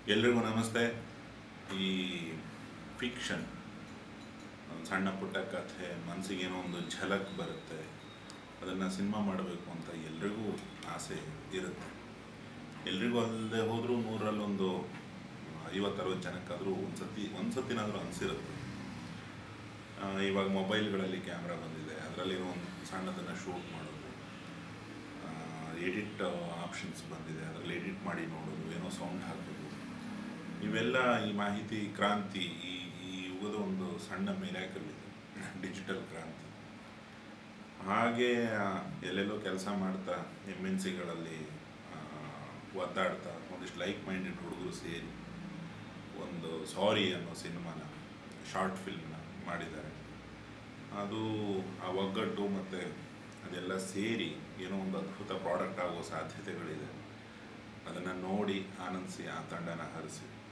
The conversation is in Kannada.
ಎಲ್ರಿಗೂ ನಮಸ್ತೆ ಈ ಫಿಕ್ಷನ್ ಒಂದು ಸಣ್ಣ ಪುಟ್ಟ ಕಥೆ ಮನಸ್ಸಿಗೇನೋ ಒಂದು ಝಲಕ್ ಬರುತ್ತೆ ಅದನ್ನು ಸಿನಿಮಾ ಮಾಡಬೇಕು ಅಂತ ಎಲ್ರಿಗೂ ಆಸೆ ಇರುತ್ತೆ ಎಲ್ರಿಗೂ ಅಲ್ಲದೆ ಹೋದರೂ ನೂರಲ್ಲೊಂದು ಐವತ್ತರವತ್ತು ಜನಕ್ಕಾದರೂ ಒಂದು ಸತಿ ಒಂದು ಸತಿನಾದರೂ ಅನಿಸಿರುತ್ತೆ ಆ, ಇವಾಗ ಮೊಬೈಲ್ಗಳಲ್ಲಿ ಕ್ಯಾಮ್ರಾ ಬಂದಿದೆ ಅದರಲ್ಲಿ ಒಂದು ಸಣ್ಣದನ್ನು ಶೂಟ್ ಮಾಡೋದು ಎಡಿಟ್ ಆಪ್ಷನ್ಸ್ ಬಂದಿದೆ ಅದರಲ್ಲಿ ಎಡಿಟ್ ಮಾಡಿ ನೋಡೋದು ಏನೋ ಸೌಂಡ್ ಹಾಕೋದು ಇವೆಲ್ಲ ಈ ಮಾಹಿತಿ ಕ್ರಾಂತಿ ಈ ಈ ಯುಗದ ಒಂದು ಸಣ್ಣ ಮಿರಾಕಲ್ ಇದೆ ಡಿಜಿಟಲ್ ಕ್ರಾಂತಿ ಹಾಗೆ ಆ, ಎಲ್ಲೆಲ್ಲೋ ಕೆಲಸ ಮಾಡ್ತಾ ಎಮ್ ಎನ್ ಸಿಗಳಲ್ಲಿ ಒದ್ದಾಡ್ತಾ ಒಂದಿಷ್ಟು ಲೈಕ್ ಮೈಂಡೆಡ್ ಹುಡುಗರು ಸೇರಿ ಒಂದು ಸಾರಿ ಅನ್ನೋ ಸಿನಿಮಾನ ಶಾರ್ಟ್ ಫಿಲ್ಮ್ನ ಮಾಡಿದ್ದಾರೆ ಅದು ಆ ಒಗ್ಗಟ್ಟು ಮತ್ತು ಅದೆಲ್ಲ ಸೇರಿ ಏನೋ ಒಂದು ಅದ್ಭುತ ಪ್ರಾಡಕ್ಟ್ ಆಗೋ ಸಾಧ್ಯತೆಗಳಿದೆ ಅದನ್ನು ನೋಡಿ ಆನಂದಿಸಿ ಆ ತಂಡನ ಹರಿಸಿ